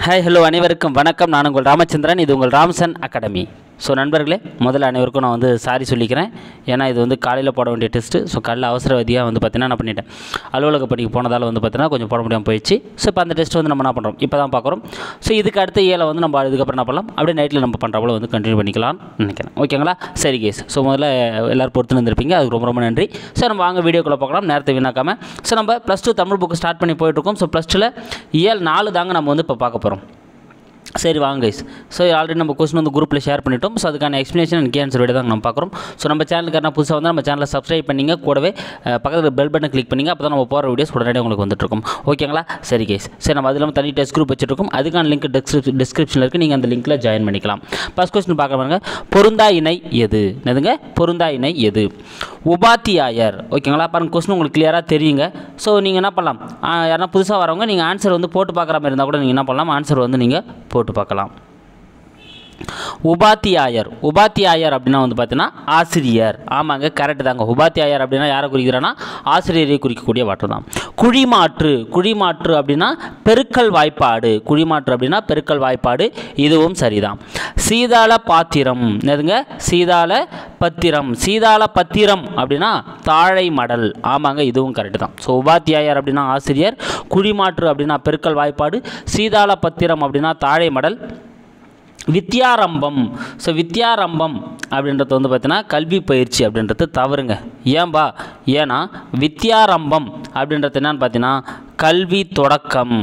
hi hello அனைவருக்கும் வணக்கம் நான் உங்கள் ராமச்சந்திரன் இது உங்கள் ராம்சன் அகாடமி ஸோ நண்பர்களே முதல்ல அனைவருக்கும் நான் வந்து சாரி சொல்லிக்கிறேன் ஏன்னா இது வந்து காலையில் போட வேண்டிய டெஸ்ட்டு ஸோ காலையில் அவசரவதியாக வந்து பார்த்தீங்கன்னா நான் பண்ணிட்டேன் அலுவலக பணிக்கு போனதால் வந்து பார்த்தீங்கன்னா கொஞ்சம் போட முடியாமல் போயிடுச்சு ஸோ இப்போ அந்த டெஸ்ட் வந்து நம்ம என்ன பண்ணுறோம் இப்போ தான் பார்க்குறோம் ஸோ இதுக்கு அடுத்த ஏல வந்து நம்ம இதுக்கப்புறம் என்ன பண்ணலாம் அப்படியே நைட்டில் நம்ம பண்ணுற போல வந்து கண்டினியூ பண்ணிக்கலாம்னு நினைக்கிறேன் ஓகேங்களா சரி கேஸ் ஸோ முதல்ல எல்லோரும் பொறுத்து இருந்திருப்பீங்க அதுக்கு ரொம்ப ரொம்ப நன்றி ஸோ நம்ம வாங்க வீடியோக்குள்ளே பார்க்கலாம் நேரத்தை வீணாக்காமல் ஸோ நம்ம plus two Tamil book start பண்ணி போயிட்டுருக்கோம் ஸோ ப்ளஸ் டூவில் இயல் நாலு தாங்க நம்ம வந்து இப்போ பார்க்க போகிறோம் சரி வாங்க கைஸ் ஸோ ஆல்ரெடி நம்ம கொஸ்டின் வந்து குரூப்பில் ஷேர் பண்ணிட்டோம் ஸோ அதுக்கான எக்ஸ்ப்ளனேஷன் அண்ட் கேன்சர் வீடியோ தான் நம்ம பார்க்குறோம் ஸோ நம்ம சேனலுக்கான புதுசாக வந்து நம்ம சேனலை சப்ஸ்கிரைப் பண்ணிங்க கூடவே அஹ், பக்கத்தில் பெல் பட்டன் கிளிக் பண்ணிங்க அப்போ தான் நம்ம போகிற வீடியோஸ் உடனடியாக உங்களுக்கு வந்துட்டுருக்கும் ஓகேங்களா சரி கைஸ் சரி நம்ம அது இல்லாமல் தனி டெஸ்ட் குரூப் வச்சுருக்கோம் அதுக்கான லிங்க் டிஸ்கிரிப் டிஸ்கிரிப்ஷனில் இருக்குது நீங்கள் அந்த லிங்க்கில் ஜாயின் பண்ணிக்கலாம் ஃபஸ்ட் கொஸ்டின் பார்க்க பாருங்க பொருந்தா இணை எது என்னதுங்க பொருந்தா இணை எது உபாத்தியாயர் ஓகேங்களா பாருங்க கொஸ்டின் உங்களுக்கு கிளியராக தெரியுங்க ஸோ நீங்கள் என்ன பண்ணலாம் ஆ, யாருன்னா புதுசாக வரவங்க நீங்கள் ஆன்சர் வந்து போட்டு பார்க்குற மாதிரி இருந்தால் கூட நீங்கள் என்ன பண்ணலாம் ஆன்சர் வந்து நீங்கள் போட்டு பார்க்கலாம் உபாத்தியாயர் உபாத்தியாயர் அப்படின்னா வந்து பார்த்தீங்கன்னா ஆசிரியர் ஆமாங்க கரெக்டு தாங்க உபாத்தியாயர் அப்படின்னா யாரை குறிக்கிறான்னா ஆசிரியரை குறிக்கக்கூடிய வார்த்தை தான் குழிமாற்று குழிமாற்று அப்படின்னா பெருக்கல் வாய்ப்பாடு குழிமாற்று அப்படின்னா பெருக்கல் வாய்ப்பாடு இதுவும் சரிதான் சீதாள பாத்திரம் என்னதுங்க சீதாள பத்திரம் சீதாள பத்திரம் அப்படின்னா தாழை மடல் ஆமாங்க இதுவும் கரெக்டு தான் ஸோ உபாத்தியாயர் அப்படின்னா ஆசிரியர் குழிமாற்று அப்படின்னா பெருக்கல் வாய்ப்பாடு சீதாள பத்திரம் அப்படின்னா தாழை மடல் வித்யாரம்பம் ஸோ வித்யாரம்பம் அப்படின்றது வந்து பார்த்தீங்கன்னா கல்வி பயிற்சி அப்படின்றது தவறுங்க ஏன்பா ஏன்னா வித்யாரம்பம் அப்படின்றது என்னன்னு பார்த்தீங்கன்னா கல்வி தொடக்கம்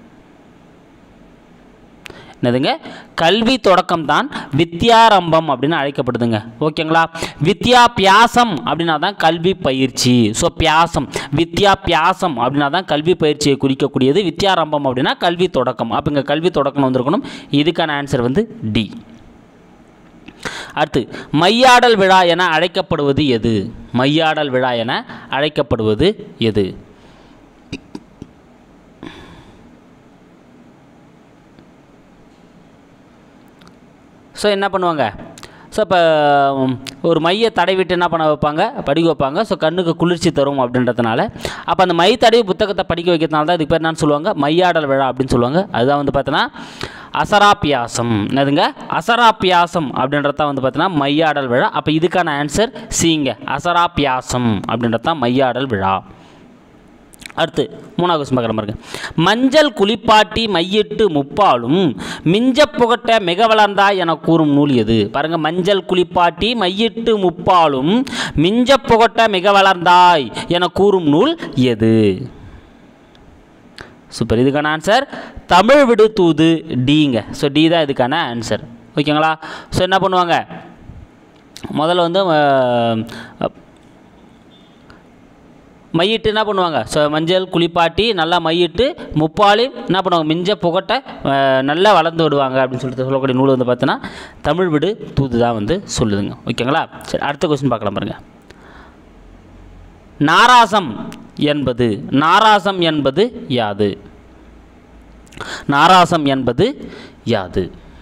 என்னதுங்க கல்வி தொடக்கம் தான் வித்யாரம்பம் அப்படின்னு அழைக்கப்படுதுங்க ஓகேங்களா வித்யாபியாசம் அப்படின்னா தான் கல்வி பயிற்சி ஸோ பியாசம் வித்யாபியாசம் அப்படின்னா தான் கல்வி பயிற்சியை குறிக்கக்கூடியது வித்யாரம்பம் அப்படின்னா கல்வி தொடக்கம் அப்போ இங்கே கல்வி தொடக்கம் வந்திருக்கணும் இதுக்கான ஆன்சர் வந்து டி அடுத்து மையாடல் விழா என அழைக்கப்படுவது எது மையாடல் விழா என அழைக்கப்படுவது எது ஸோ என்ன பண்ணுவாங்க ஸோ இப்போ ஒரு மையை தடவிட்டு என்ன பண்ண வைப்பாங்க படிக்க வைப்பாங்க ஸோ கண்ணுக்கு குளிர்ச்சி தரும் அப்படின்றதுனால அப்போ அந்த மை தடவி புத்தகத்தை படிக்க வைக்கிறதுனால தான் இதுக்கு பேர் என்னன்னு சொல்லுவாங்க மையாடல் விழா அப்படின்னு சொல்லுவாங்க அதுதான் வந்து பார்த்தோன்னா அசராபியாசம் என்னதுங்க அசராபியாசம் அப்படின்றது தான் வந்து பார்த்தீங்கன்னா மையாடல் விழா அப்போ இதுக்கான ஆன்சர் சிங்க அசராபியாசம் அப்படின்றது தான் மையாடல் விழா அடுத்து மூணாவது கொஸ்டின் பார்க்குற பாருங்க மஞ்சள் குளிப்பாட்டி மையிட்டு முப்பாலும் மிஞ்ச புகட்ட மிக வளர்ந்தா என கூறும் நூல் எது பாருங்க மஞ்சள் குளிப்பாட்டி மையிட்டு முப்பாலும் மிஞ்ச புகட்ட மிக வளர்ந்தாய் என கூறும் நூல் எது சூப்பர் இதுக்கான ஆன்சர் தமிழ் விடு தூது டிங்க ஸோ டி தான் இதுக்கான ஆன்சர் ஓகேங்களா ஸோ என்ன பண்ணுவாங்க முதல்ல வந்து அஹ், மையிட்டு என்ன பண்ணுவாங்க ஸோ மஞ்சள் குளிப்பாட்டி நல்லா மையிட்டு முப்பாலி என்ன பண்ணுவாங்க மிஞ்ச புகட்டை அஹ், நல்லா வளர்ந்து விடுவாங்க அப்படின்னு சொல்லிட்டு சொல்லக்கூடிய நூல் வந்து பார்த்தீங்கன்னா தமிழ் விடு தூது தான் வந்து சொல்லுதுங்க ஓகேங்களா சரி அடுத்த கொஸ்டின் பார்க்கலாம் பாருங்க நாராசம் என்பது நாராசம் என்பது யாது நாராசம் என்பது யாது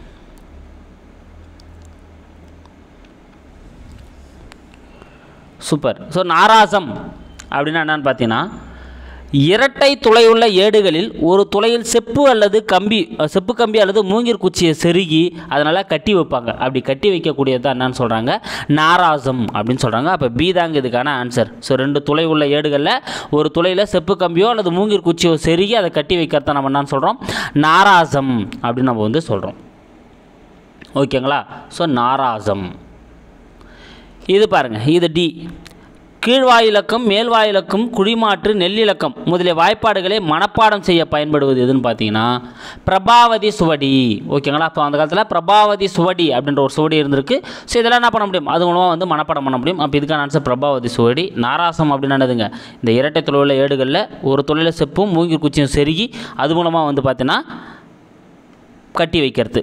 சூப்பர் ஸோ நாராசம் அப்படின்னா என்னன்னு பார்த்தீங்கன்னா இரட்டை துளையுள்ள ஏடுகளில் ஒரு துளையில் செப்பு அல்லது கம்பி அஹ், செப்பு கம்பி அல்லது மூங்கிற் குச்சியை செருகி அதனால் கட்டி வைப்பாங்க அப்படி கட்டி வைக்கக்கூடியது தான் என்னன்னு சொல்கிறாங்க நாராசம் அப்படின்னு சொல்கிறாங்க அப்போ பி தாங்க இதுக்கான ஆன்சர் ஸோ ரெண்டு துளை உள்ள ஏடுகளில் ஒரு துளையில் செப்பு கம்பியோ அல்லது மூங்கிற் குச்சியோ செருகி அதை கட்டி வைக்கிறத நம்ம என்னன்னு சொல்கிறோம் நாராசம் அப்படின்னு நம்ம வந்து சொல்கிறோம் ஓகேங்களா ஸோ நாராசம் இது பாருங்க இது டி கீழ்வாயிலக்கம் மேல்வாயிலக்கம் குழிமாற்று நெல்லிலக்கம் முதலிய வாய்ப்பாடுகளை மனப்பாடம் செய்ய பயன்படுவது எதுன்னு பார்த்தீங்கன்னா பிரபாவதி சுவடி ஓகேங்களா அப்போ அந்த காலத்தில் பிரபாவதி சுவடி அப்படின்ற ஒரு சுவடி இருந்திருக்கு ஸோ இதெல்லாம் என்ன பண்ண முடியும் அது மூலமாக வந்து மனப்பாடம் பண்ண முடியும் அப்போ இதுக்கான ஆன்சர் பிரபாவதி சுவடி நாராசம் அப்படின்னு என்னதுங்க இந்த இரட்டை தொழிலுள்ள ஏடுகளில் ஒரு தொழில செப்பும் மூங்கி குச்சியும் செருகி அது மூலமாக வந்து பார்த்தீங்கன்னா கட்டி வைக்கிறது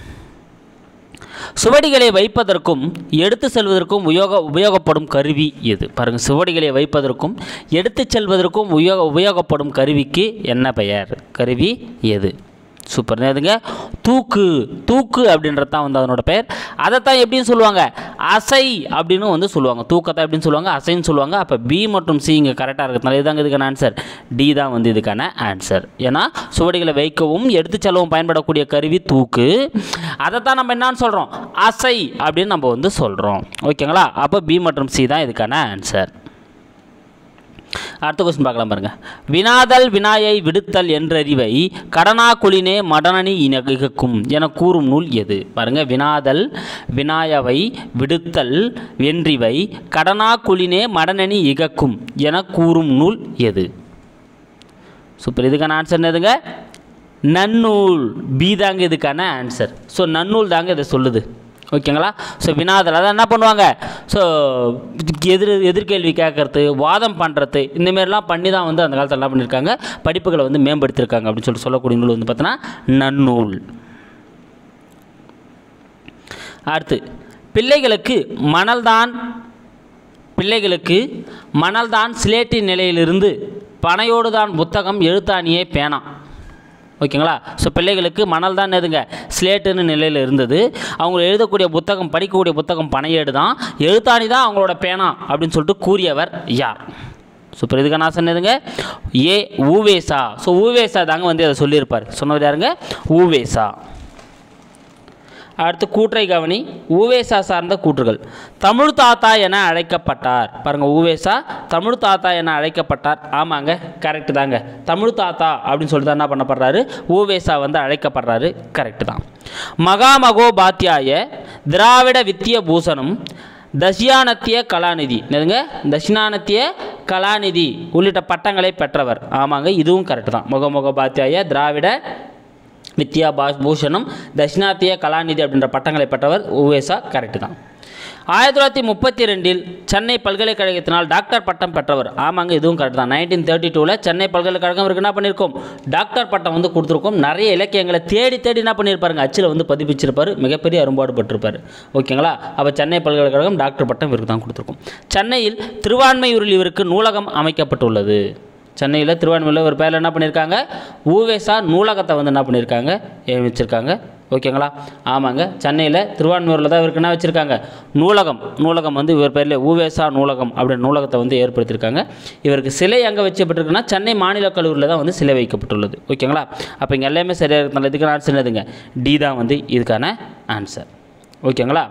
சுவடிகளை வைப்பதற்கும் எடுத்து செல்வதற்கும் உபயோக உபயோகப்படும் கருவி எது பாருங்கள் சுவடிகளை வைப்பதற்கும் எடுத்து செல்வதற்கும் உபயோக உபயோகப்படும் கருவிக்கு என்ன பெயர் கருவி எது சூப்பர் எதுங்க தூக்கு தூக்கு அப்படின்றது தான் வந்து அதனோட பெயர் அதைத்தான் எப்படின்னு சொல்லுவாங்க அசை அப்படின்னு வந்து சொல்லுவாங்க தூக்கத்தை எப்படின்னு சொல்லுவாங்க அசைன்னு சொல்லுவாங்க அப்போ பி மற்றும் சி இங்கே கரெக்டாக இருக்கிறதுனால இதுதாங்க இதுக்கான ஆன்சர் டி தான் வந்து இதுக்கான ஆன்சர் ஏன்னா சுவடிகளை வைக்கவும் எடுத்துச் செல்லவும் பயன்படக்கூடிய கருவி தூக்கு அதைத்தான் நம்ம என்னன்னு சொல்கிறோம் அசை அப்படின்னு நம்ம வந்து சொல்கிறோம் ஓகேங்களா அப்போ பி மற்றும் சி தான் இதுக்கான ஆன்சர் அடுத்த கொஸ்டின் பார்க்கலாம் பாருங்க வினாதல் வினாயை விடுத்தல் என்றறிவை கடனா குளினே மடனனி இனகும் என கூறும் நூல் எது பாருங்க வினாதல் வினாயவை விடுத்தல் வென்றிவை கடனா குளினே மடனனி இகக்கும் என கூறும் நூல் எது சூப்பர் இதுக்கான ஆன்சர் என்னதுங்க நன்னூல் பி தாங்க இதுக்கான ஆன்சர் ஸோ நன்னூல் தாங்க இதை சொல்லுது ஓகேங்களா ஸோ வினாதல் அதான் என்ன பண்ணுவாங்க ஸோ எதிர் எதிர்கேள்வி கேட்கறது வாதம் பண்ணுறது இந்தமாரிலாம் பண்ணி தான் வந்து அந்த காலத்தில் என்ன பண்ணியிருக்காங்க படிப்புகளை வந்து மேம்படுத்தியிருக்காங்க அப்படின்னு சொல்லிட்டு சொல்லக்கூடிய நூல் வந்து பார்த்தோன்னா நன்னூல் அடுத்து பிள்ளைகளுக்கு மணல்தான் பிள்ளைகளுக்கு மணல்தான் சிலேட்டின் நிலையிலிருந்து பனையோடு தான் புத்தகம் எழுத்தாணியே பேனா ஓகேங்களா ஸோ பிள்ளைகளுக்கு மணல் தான் எதுங்க ஸ்லேட்டுன்னு நிலையில் இருந்தது அவங்க எழுதக்கூடிய புத்தகம் படிக்கக்கூடிய புத்தகம் பனையேடு தான் எழுத்தாணி தான் அவங்களோட பேனா அப்படின்னு சொல்லிட்டு கூறியவர் யார் சூப்பர் இதுக்கு நான் சொன்னதுங்க ஏ ஊவேசா ஸோ ஊவேசா தாங்க வந்து அதை சொல்லியிருப்பார் சொன்னவர் யாருங்க ஊவேசா அடுத்து கூற்றை கவனி ஊவேசா சார்ந்த கூற்றுகள் தமிழ் தாத்தா என அழைக்கப்பட்டார் பாருங்கள் ஊவேசா தமிழ் தாத்தா என அழைக்கப்பட்டார் ஆமாங்க கரெக்டு தாங்க தமிழ் தாத்தா அப்படின்னு சொல்லிட்டு தான் என்ன பண்ணப்படுறாரு ஊவேசா வந்து அழைக்கப்படுறாரு கரெக்டு தான் மகாமகோபாத்தியாய திராவிட வித்திய பூஷணம் தசியானத்திய கலாநிதி என்னதுங்க தட்சிணானத்திய கலாநிதி உள்ளிட்ட பட்டங்களை பெற்றவர் ஆமாங்க இதுவும் கரெக்டு தான் முகமுகோபாத்தியாய திராவிட வித்யா பா பூஷணம் தட்சிணாத்திய கலாநிதி அப்படின்ற பட்டங்களை பெற்றவர் உவேசா கரெக்டு தான் ஆயிரத்தி தொள்ளாயிரத்தி முப்பத்தி ரெண்டில் சென்னை பல்கலைக்கழகத்தினால் டாக்டர் பட்டம் பெற்றவர் ஆமாங்க இதுவும் கரெக்ட் தான் நைன்டீன் தேர்ட்டி டூவில் சென்னை பல்கலைக்கழகம் இவருக்கு என்ன பண்ணியிருக்கோம் டாக்டர் பட்டம் வந்து கொடுத்துருக்கோம் நிறைய இலக்கியங்களை தேடி தேடி என்ன பண்ணியிருப்பாருங்க அச்சில் வந்து பதிப்பிச்சிருப்பார் மிகப்பெரிய அரும்பாடு பட்டிருப்பார் ஓகேங்களா அப்போ சென்னை பல்கலைக்கழகம் டாக்டர் பட்டம் இவருக்கு தான் கொடுத்துருக்கோம் சென்னையில் திருவான்மையூரில் இவருக்கு நூலகம் அமைக்கப்பட்டுள்ளது சென்னையில் திருவான்மையில் ஒரு பேரில் என்ன பண்ணியிருக்காங்க ஊவேசா நூலகத்தை வந்து என்ன பண்ணியிருக்காங்க வச்சுருக்காங்க ஓகேங்களா ஆமாங்க சென்னையில் திருவான்மையூரில் தான் இவருக்கு என்ன வச்சுருக்காங்க நூலகம் நூலகம் வந்து இவர் பேரில் ஊவேசா நூலகம் அப்படின்ற நூலகத்தை வந்து ஏற்படுத்தியிருக்காங்க இவருக்கு சிலை எங்கே வச்சப்பட்டிருக்குன்னா சென்னை மாநில கல்லூரியில் தான் வந்து சிலை வைக்கப்பட்டுள்ளது ஓகேங்களா அப்போ இங்கே எல்லாமே சரியாக இருக்கிறதுனால இதுக்கான ஆன்சர் என்னதுங்க டி தான் வந்து இதுக்கான ஆன்சர் ஓகேங்களா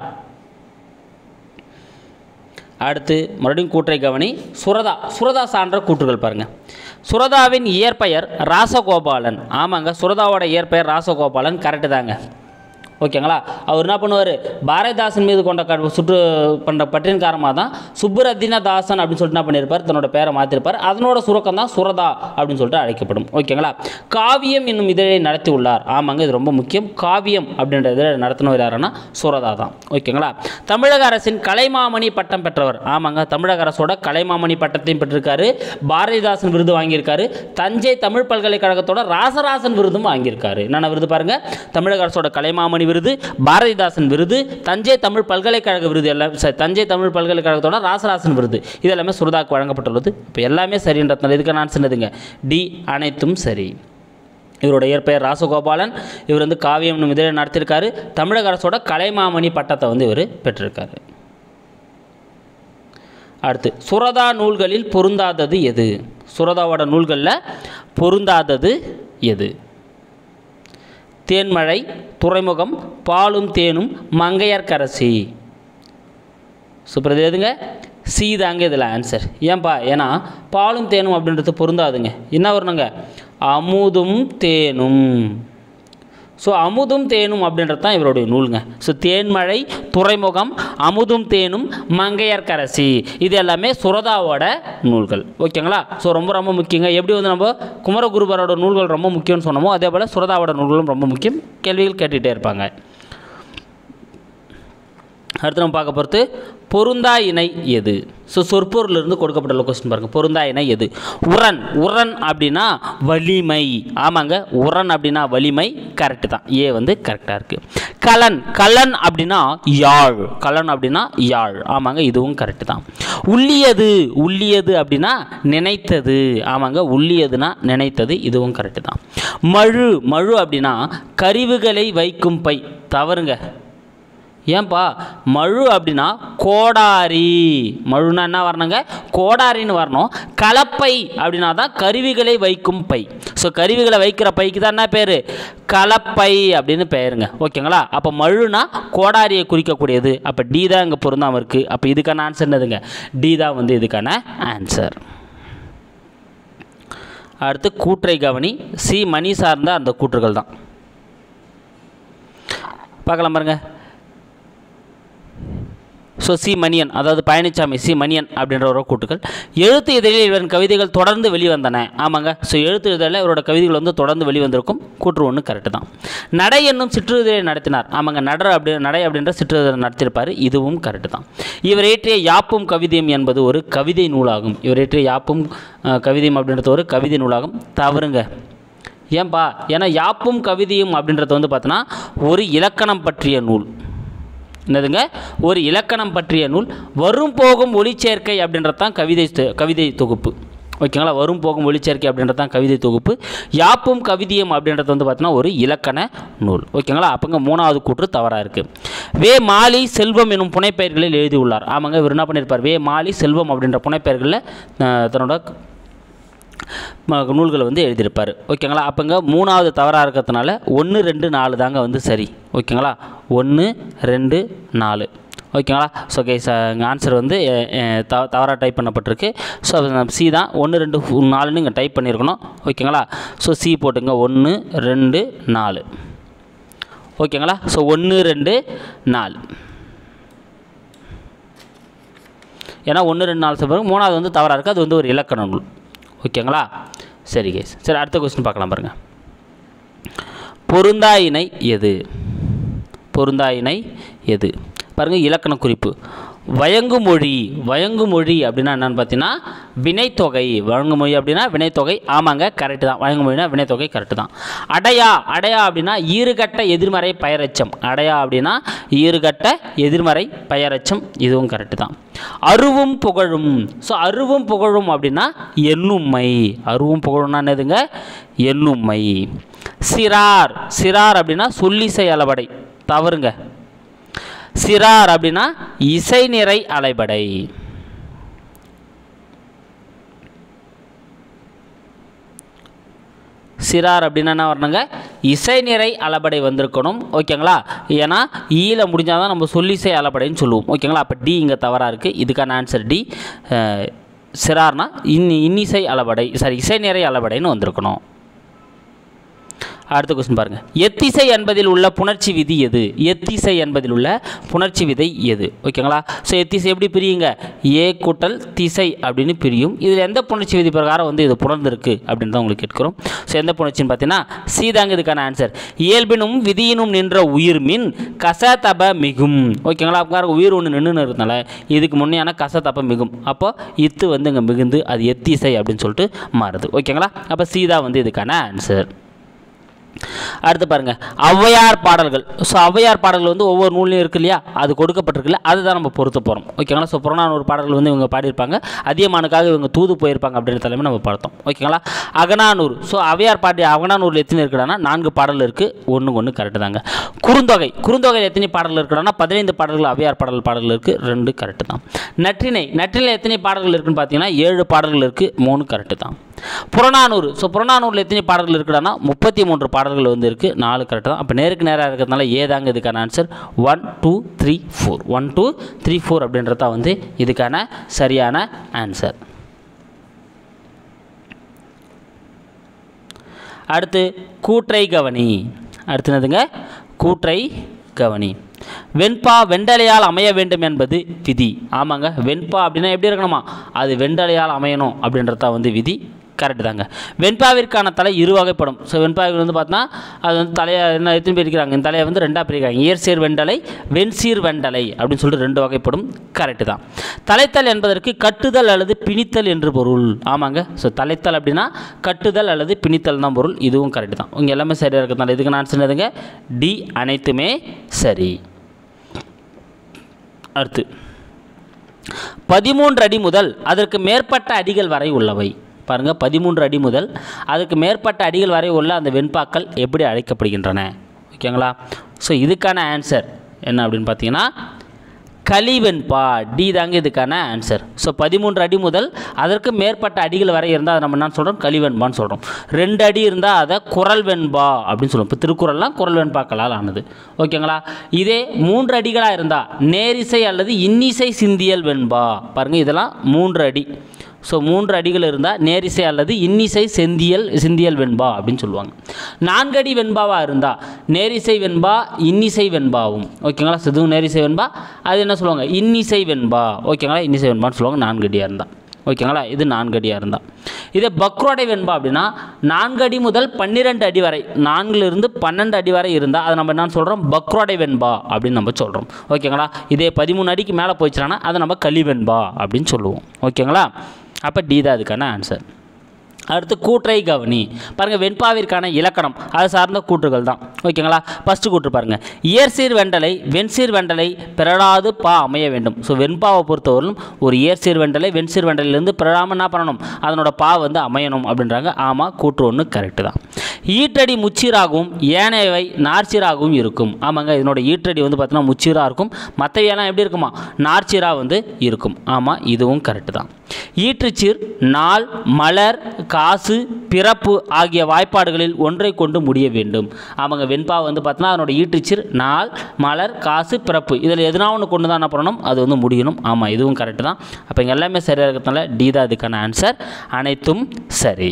அடுத்து மறுபடியும் கூற்றை கவனி சுரதா சுரதா சான்ற கூற்றுகள் பாருங்கள் சுரதாவின் இயற்பெயர் ராசகோபாலன் ஆமாங்க சுரதாவோட இயற்பெயர் ராசகோபாலன் கரெக்டு தாங்க ஓகேங்களா அவர் என்ன பண்ணுவார் பாரதிதாசன் மீது கொண்ட க சுற்று பண்ணுற பற்றின் காரணமாக தான் சுப்புரத்தின தாசன் அப்படின்னு சொல்லிட்டு என்ன பண்ணியிருப்பார் தன்னோட பேரை மாற்றிருப்பார் அதனோட சுரக்கம் தான் சுரதா அப்படின்னு சொல்லிட்டு அழைக்கப்படும் ஓகேங்களா காவியம் என்னும் இதழை நடத்தி உள்ளார் ஆமாங்க இது ரொம்ப முக்கியம் காவியம் அப்படின்ற இதழை நடத்தினவர் யாருன்னா சுரதா தான் ஓகேங்களா தமிழக அரசின் கலைமாமணி பட்டம் பெற்றவர் ஆமாங்க தமிழக அரசோட கலைமாமணி பட்டத்தையும் பெற்றிருக்காரு பாரதிதாசன் விருது வாங்கியிருக்காரு தஞ்சை தமிழ் பல்கலைக்கழகத்தோட ராசராசன் விருதும் வாங்கியிருக்காரு என்னென்ன விருது பாருங்க தமிழக அரசோட கலைமாமணி விருது பாரதிதாசன் விருது தஞ்சை தமிழ் பல்கலைக்கழக விருது எல்லாம் சரி, தஞ்சை தமிழ் பல்கலைக்கழகத்தோட ராசராசன் விருது இது எல்லாமே சுரதாக்கு வழங்கப்பட்டுள்ளது இப்போ எல்லாமே சரின்றதுனால இதுக்கு நான் சொன்னதுங்க டி அனைத்தும் சரி இவரோட இயற்பெயர் ராசகோபாலன் இவர் வந்து காவியம் என்னும் இதழை நடத்தியிருக்காரு தமிழக அரசோட கலைமாமணி பட்டத்தை வந்து இவர் பெற்றிருக்காரு அடுத்து சுரதா நூல்களில் பொருந்தாதது எது சுரதாவோட நூல்களில் பொருந்தாதது எது தேன்மழை துறைமுகம் பாலும் தேனும் மங்கையர்க்கரசி சூப்பர் இது எதுங்க சி தாங்க இதில் ஆன்சர் ஏன்பா ஏன்னா பாலும் தேனும் அப்படின்றது பொருந்தாதுங்க என்ன வரணுங்க அமுதும் தேனும் ஸோ அமுதும் தேனும் அப்படின்றது தான் இவருடைய நூலுங்க ஸோ தேன்மழை துறைமுகம் அமுதும் தேனும் மங்கையர்க்கரசி இது எல்லாமே சுரதாவோட நூல்கள் ஓகேங்களா ஸோ ரொம்ப ரொம்ப முக்கியங்க எப்படி வந்து நம்ம குமரகுருபரோட நூல்கள் ரொம்ப முக்கியம்னு சொன்னோமோ அதே போல் சுரதாவோட நூல்களும் ரொம்ப முக்கியம் கேள்விகள் கேட்டுகிட்டே இருப்பாங்க அடுத்து நம்ம பார்க்க போகிறது பொருந்தா இணை எது ஸோ சொற்பொருளிலிருந்து கொடுக்கப்பட்டுள்ள கொஸ்டின் பாருங்கள் பொருந்தா இணை எது உரன் உரன் அப்படின்னா வலிமை ஆமாங்க உரன் அப்படின்னா வலிமை கரெக்டு தான் ஏ வந்து கரெக்டாக இருக்குது கலன் கலன் அப்படின்னா யாழ் கலன் அப்படின்னா யாழ் ஆமாங்க இதுவும் கரெக்டு தான் உள்ளியது உள்ளியது அப்படின்னா நினைத்தது ஆமாங்க உள்ளியதுன்னா நினைத்தது இதுவும் கரெக்டு தான் மழு மழு அப்படின்னா கருவிகளை வைக்கும் பை தவறுங்க ஏன்பா மழு அப்படின்னா கோடாரி மழுனா என்ன வரணுங்க கோடாரின்னு வரணும் கலப்பை அப்படின்னா தான் கருவிகளை வைக்கும் பை ஸோ கருவிகளை வைக்கிற பைக்கு தான் என்ன பேர் கலப்பை அப்படின்னு பெயருங்க ஓகேங்களா அப்போ மழுனா கோடாரியை குறிக்கக்கூடியது அப்போ டி தான் இங்கே பொருந்தாமல் இருக்குது அப்போ இதுக்கான ஆன்சர் என்னதுங்க டி தான் வந்து இதுக்கான ஆன்சர் அடுத்து கூற்றை கவனி சி மணி சார்ந்த அந்த கூற்றுகள் தான் பார்க்கலாம் பாருங்க ஸோ சி மணியன் அதாவது பழனிசாமி சி மணியன் அப்படின்ற ஒரு கூட்டுகள் எழுத்து இதழில் இவரின் கவிதைகள் தொடர்ந்து வெளிவந்தன ஆமாங்க ஸோ எழுத்து இதழில் இவரோட கவிதைகள் வந்து தொடர்ந்து வெளிவந்திருக்கும் கூற்று ஒன்று கரெக்டு தான் நடை என்னும் சிற்றுதலை நடத்தினார் ஆமாங்க நடர் அப்படி நடை அப்படின்ற சிற்றுதலை நடத்தியிருப்பார் இதுவும் கரெக்டு தான் இவர் இயற்றிய யாப்பும் கவிதையும் என்பது ஒரு கவிதை நூலாகும் இவர் இயற்றிய யாப்பும் அஹ், கவிதையும் அப்படின்றது ஒரு கவிதை நூலாகும் தவறுங்க ஏன்பா ஏன்னா யாப்பும் கவிதையும் அப்படின்றது வந்து பார்த்தோன்னா ஒரு இலக்கணம் பற்றிய நூல் என்னதுங்க ஒரு இலக்கணம் பற்றிய நூல் வரும் போகும் ஒளிச்சேர்க்கை அப்படின்றது தான் கவிதை தொ- கவிதை தொகுப்பு ஓகேங்களா வரும் போகும் ஒளிச்சேர்க்கை அப்படின்றது தான் கவிதை தொகுப்பு யாப்பும் கவிதையும் அப்படின்றது வந்து பார்த்தீங்கன்னா ஒரு இலக்கண நூல் ஓகேங்களா அப்போங்க மூணாவது கூற்று தவறாக இருக்குது வே மாலி செல்வம் எனும் புனைப்பெயர்களில் எழுதியுள்ளார் ஆமாங்க இவர் என்ன பண்ணியிருப்பார் வே மாலி செல்வம் அப்படின்ற புனைப்பெயர்களில் அஹ், தன்னோட ம- நூல்களை வந்து எழுதியிருப்பார் ஓகேங்களா அப்போங்க மூணாவது தவறாக இருக்கிறதுனால ஒன்று ரெண்டு நாலு தாங்க வந்து சரி ஓகேங்களா ஒன்று ரெண்டு நாலு ஓகேங்களா ஸோ கேஸ் இங்கே ஆன்சர் வந்து அஹ், அஹ், த தவறாக டைப் பண்ணப்பட்டிருக்கு ஸோ சி தான் ஒன்று ரெண்டு ஃபு- நாலுன்னு இங்கே டைப் பண்ணியிருக்கணும் ஓகேங்களா ஸோ சி போட்டுங்க ஒன்று ரெண்டு நாலு ஓகேங்களா ஸோ ஒன்று ரெண்டு நாலு ஏன்னா ஒன்று ரெண்டு நாலு சொல்லுவாங்க மூணாவது வந்து தவறாக இருக்குது அது வந்து ஒரு இலக்கண நூல் ஓகேங்களா சரி கேஸ் சரி அடுத்த கொஸ்டின் பார்க்கலாம் பாருங்கள் பொருந்தா இணை எது பொருந்தா இணை எது பாருங்கள் இலக்கண குறிப்பு வயங்குமொழி வயங்குமொழி அப்படின்னா என்னென்னு பார்த்தீங்கன்னா வினைத்தொகை வழங்குமொழி அப்படின்னா வினைத்தொகை ஆமாங்க கரெக்டு தான் வழங்குமொழினா வினைத்தொகை கரெக்டு தான் அடையா அடையா அப்படின்னா ஈறுகட்ட எதிர்மறை பெயரச்சம் அடையா அப்படின்னா ஈறுகட்ட எதிர்மறை பெயரச்சம் இதுவும் கரெக்டு தான் அருவும் புகழும் ஸோ அருவும் புகழும் அப்படின்னா எண்ணுமை அருவும் புகழும்னா என்னதுங்க எண்ணுமை சிறார் சிறார் அப்படின்னா சொல்லிசை அளபடை தவறுங்க சிறார் அப்படின்னா இசை நிறை அலைபடை சிறார் அப்படின்னா என்ன வரணுங்க இசை நிறை அளபடை வந்திருக்கணும் ஓகேங்களா ஏன்னா ஈல முடிஞ்சால் தான் நம்ம சொல்லிசை அளபடைன்னு சொல்லுவோம் ஓகேங்களா அப்போ டி இங்கே தவறாக இருக்குது இதுக்கான ஆன்சர் டி அஹ், சிறார்னா இன் இன்னிசை அளபடை சாரி இசை நிறை அளபடைன்னு வந்திருக்கணும் அடுத்த கொஸ்டின் பாருங்க எத்திசை என்பதில் உள்ள புணர்ச்சி விதி எது எத்திசை என்பதில் உள்ள புணர்ச்சி விதை எது ஓகேங்களா ஸோ எத்திசை எப்படி பிரியுங்க ஏ கூட்டல் திசை அப்படின்னு பிரியும் இதில் எந்த புணர்ச்சி விதி பிரகாரம் வந்து இது புணர்ந்திருக்கு அப்படின்னு தான் உங்களுக்கு கேட்கிறோம் ஸோ எந்த புணர்ச்சின்னு பார்த்தீங்கன்னா சீதாங்க இதுக்கான ஆன்சர் இயல்பினும் விதியினும் நின்ற உயிர்மின் கசதப மிகும் ஓகேங்களா அப்போ உயிர் ஒன்று நின்று இருக்கிறதுனால இதுக்கு முன்னையான கசதப மிகும் அப்போ இத்து வந்து இங்கே மிகுந்து அது எத்திசை அப்படின்னு சொல்லிட்டு மாறுது ஓகேங்களா அப்போ சீதா வந்து இதுக்கான ஆன்சர் அடுத்து பாருங்க ஔவையார் பாடல்கள் ஸோ ஔவையார் பாடல்கள் வந்து ஒவ்வொரு நூல்லையும் இருக்கு இல்லையா அது கொடுக்கப்பட்டிருக்குல்ல அதுதான் நம்ம பொறுத்த போகிறோம் ஓகேங்களா ஸோ புறநானூறு பாடல்கள் வந்து இவங்க பாடியிருப்பாங்க அதியமானுக்காக இவங்க தூது போயிருப்பாங்க அப்படின்ற தலைமை நம்ம பார்த்தோம் ஓகேங்களா அகனானூர் ஸோ ஔவையார் பாடி அகனானூரில் எத்தனை இருக்குடானா நான்கு பாடல் இருக்குது ஒன்று ஒன்று கரெக்டு தாங்க குறுந்தொகை குறுந்தொகையில் எத்தனை பாடல்கள் இருக்குடானா பதினைந்து பாடல்கள் ஔவையார் பாடல் பாடல்கள் இருக்குது ரெண்டு கரெக்டு தான் நற்றிணை நற்றிணையில் எத்தனை பாடல்கள் இருக்குன்னு பார்த்தீங்கன்னா ஏழு பாடல்கள் இருக்குது மூணு கரெக்டு தான் புறநானூறு ஸோ புறநானூரில் எத்தனை பாடல்கள் இருக்குடானா முப்பத்தி மூன்று பாடல்கள் வந்து இருக்குது நாலு கரெக்டாக தான் அப்போ நேருக்கு நேராக இருக்கிறதுனால ஏதாங்க இதுக்கான answer one two three four one two three four அப்படின்றது தான் வந்து இதுக்கான சரியான ஆன்சர் அடுத்து கூற்றை கவனி அடுத்து என்னதுங்க கூற்றை கவனி வெண்பா வெண்டலையால் அமைய வேண்டும் என்பது விதி ஆமாங்க வெண்பா அப்படின்னா எப்படி இருக்கணுமா அது வெண்டலையால் அமையணும் அப்படின்றது தான் வந்து விதி கரெக்டு தாங்க வெண்பாவிற்கான தலை இரு வகைப்படும் ஸோ வெண்பாவில் வந்து பார்த்தோன்னா அது வந்து தலையை என்ன எத்தனை பிரிக்கிறாங்க இந்த தலையை வந்து ரெண்டாக பிரிக்கிறாங்க இயற்சீர் வெண்டலை வெண்சீர் வெண்டலை அப்படின்னு சொல்லிட்டு ரெண்டு வகைப்படும் கரெக்டு தான் தலைத்தல் என்பதற்கு கட்டுதல் அல்லது பிணித்தல் என்று பொருள் ஆமாங்க ஸோ தலைத்தல் அப்படின்னா கட்டுதல் அல்லது பிணித்தல் தான் பொருள் இதுவும் கரெக்டு தான் உங்கள் எல்லாமே சரியாக இருக்கிறதுனால இதுக்கு நான் சொன்னதுங்க டி அனைத்துமே சரி அடுத்து பதிமூன்று அடி முதல் அதற்கு மேற்பட்ட அடிகள் வரை உள்ளவை பாருங்கள் பதிமூன்று அடி முதல் அதுக்கு மேற்பட்ட அடிகள் வரை உள்ள அந்த வெண்பாக்கள் எப்படி அழைக்கப்படுகின்றன ஓகேங்களா ஸோ இதுக்கான ஆன்சர் என்ன அப்படின்னு பார்த்தீங்கன்னா கலிவெண்பா டி தாங்க இதுக்கான ஆன்சர் ஸோ பதிமூன்று அடி முதல் அதற்கு மேற்பட்ட அடிகள் வரை இருந்தால் அதை நம்ம என்ன சொல்கிறோம் கலிவெண்பான்னு சொல்கிறோம் ரெண்டு அடி இருந்தால் அதை குரல் வெண்பா அப்படின்னு சொல்லுவோம் இப்போ திருக்குறள்லாம் குரல் வெண்பாக்களால் ஆனது ஓகேங்களா இதே மூன்று அடிகளாக இருந்தால் நேரிசை அல்லது இன்னிசை சிந்தியல் வெண்பா பாருங்கள் இதெல்லாம் மூன்று அடி ஸோ மூன்று அடிகள் இருந்தால் நேரிசை அல்லது இன்னிசை செந்தியல் சிந்தியல் வெண்பா அப்படின்னு சொல்லுவாங்க நான்கடி வெண்பாவாக இருந்தால் நேரிசை வெண்பா இன்னிசை வெண்பாவும் ஓகேங்களா ஸோ இதுவும் நேரிசை வெண்பா அது என்ன சொல்லுவாங்க இன்னிசை வெண்பா ஓகேங்களா இன்னிசை வெண்பான்னு சொல்லுவாங்க நான்கடியாக இருந்தால் ஓகேங்களா இது நான்கடியாக இருந்தால் இதே பக்ரோடை வெண்பா அப்படின்னா நான்கு அடி முதல் பன்னிரெண்டு அடி வரை நான்குலேருந்து பன்னெண்டு அடி வரை இருந்தால் அதை நம்ம என்ன சொல்கிறோம் பக்ரோடை வெண்பா அப்படின்னு நம்ம சொல்கிறோம் ஓகேங்களா இதே பதிமூணு அடிக்கு மேலே போயிடுச்சுனா அதை நம்ம களி வெண்பா அப்படின்னு சொல்லுவோம் ஓகேங்களா அப்போ டி தான் அதுக்கான ஆன்சர் அடுத்து கூற்றை கவனி பாருங்கள் வெண்பாவிற்கான இலக்கணம் அது சார்ந்த கூற்றுகள் தான் ஓகேங்களா ஃபஸ்ட்டு கூற்று பாருங்கள் இயற்சீர் வெண்டலை வெண்சீர் வெண்டலை பிறழாது பா அமைய வேண்டும் ஸோ வெண்பாவை பொறுத்தவரையிலும் ஒரு இயற்சீர் வெண்டலை வெண்சீர் வெண்டலையிலேருந்து பிறழாமல் என்ன பண்ணணும் அதனோட பா வந்து அமையணும் அப்படின்றாங்க ஆமாம் கூற்று ஒன்று கரெக்டு தான் ஈற்றடி முச்சீராகவும் ஏனையவை நார்ச்சீராகவும் இருக்கும் ஆமாங்க இதனோட ஈற்றடி வந்து பார்த்தீங்கன்னா முச்சீராக இருக்கும் மற்றவையெல்லாம் எப்படி இருக்குமா நார்ச்சீராக வந்து இருக்கும் ஆமாம் இதுவும் கரெக்டு தான் ஈற்றுச்சீர் நாள் மலர் காசு பிறப்பு ஆகிய வாய்ப்பாடுகளில் ஒன்றை கொண்டு முடிய வேண்டும் ஆமாங்க வெண்பா வந்து பார்த்தோன்னா அதனோட ஈற்றுச்சீர் நாள் மலர் காசு பிறப்பு இதில் எதுனா ஒன்று கொண்டு தான் என்ன பண்ணணும் அது வந்து முடியணும் ஆமாம் இதுவும் கரெக்டு தான் அப்போ இங்கே எல்லாமே சரியாக இருக்கிறதுனால டி தான் இதுக்கான ஆன்சர் அனைத்தும் சரி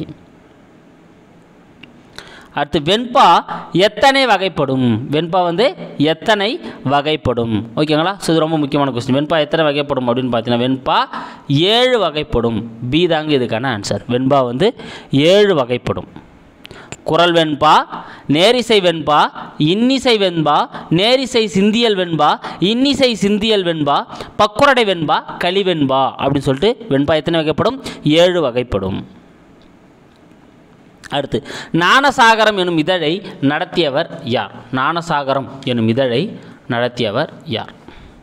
அடுத்து வெண்பா எத்தனை வகைப்படும் வெண்பா வந்து எத்தனை வகைப்படும் ஓகேங்களா ஸோ இது ரொம்ப முக்கியமான கொஸ்டின் வெண்பா எத்தனை வகைப்படும் அப்படின்னு பார்த்தீங்கன்னா வெண்பா ஏழு வகைப்படும் பி தாங்க இதுக்கான ஆன்சர் வெண்பா வந்து ஏழு வகைப்படும் குரல் வெண்பா நேரிசை வெண்பா இன்னிசை வெண்பா நேரிசை சிந்தியல் வெண்பா இன்னிசை சிந்தியல் வெண்பா பக்குரடை வெண்பா களிவெண்பா அப்படின்னு சொல்லிட்டு வெண்பா எத்தனை வகைப்படும் ஏழு வகைப்படும் அடுத்து ஞானசாகரம் எனும் இதழை நடத்தியவர் யார் ஞானசாகரம் எனும் இதழை நடத்தியவர் யார்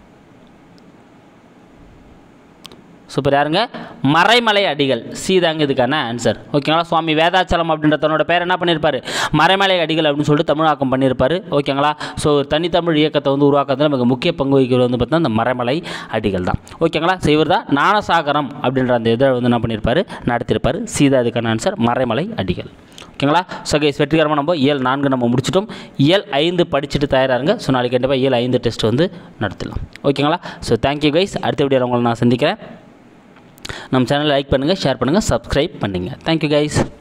சூப்பர் யாருங்க மறைமலை அடிகள் சீதாங்க இதுக்கான ஆன்சர் ஓகேங்களா சுவாமி வேதாச்சலம் அப்படின்ற தன்னோட பேர் என்ன பண்ணியிருப்பார் மறைமலை அடிகள் அப்படின்னு சொல்லிட்டு தமிழாக்கம் பண்ணியிருப்பார் ஓகேங்களா ஸோ தனித்தமிழ் இயக்கத்தை வந்து உருவாக்குறதுல மிக முக்கிய பங்கு வகிக்கிறது வந்து பார்த்தீங்கன்னா இந்த மறைமலை அடிகள் தான் ஓகேங்களா ஸோ இவர் தான் ஞானசாகரம் அப்படின்ற அந்த இதை வந்து என்ன பண்ணியிருப்பார் நடத்தியிருப்பார் சீதா இதுக்கான ஆன்சர் மறைமலை அடிகள் ஓகேங்களா ஸோ கைஸ் வெற்றிகரமாக நம்ம இயல் நான்கு நம்ம முடிச்சிட்டோம் இயல் ஐந்து படிச்சுட்டு தயாராருங்க ஸோ நாளைக்கு கண்டிப்பாக இயல் ஐந்து டெஸ்ட் வந்து நடத்தலாம் ஓகேங்களா ஸோ தேங்க்யூ கைஸ் அடுத்த வீடியோவில் உங்களை நான் சந்திக்கிறேன் நம்ம சேனலை லைக் பண்ணுங்கள் ஷேர் பண்ணுங்கள் சப்ஸ்கிரைப் பண்ணுங்கள் தேங்க்யூ கைஸ்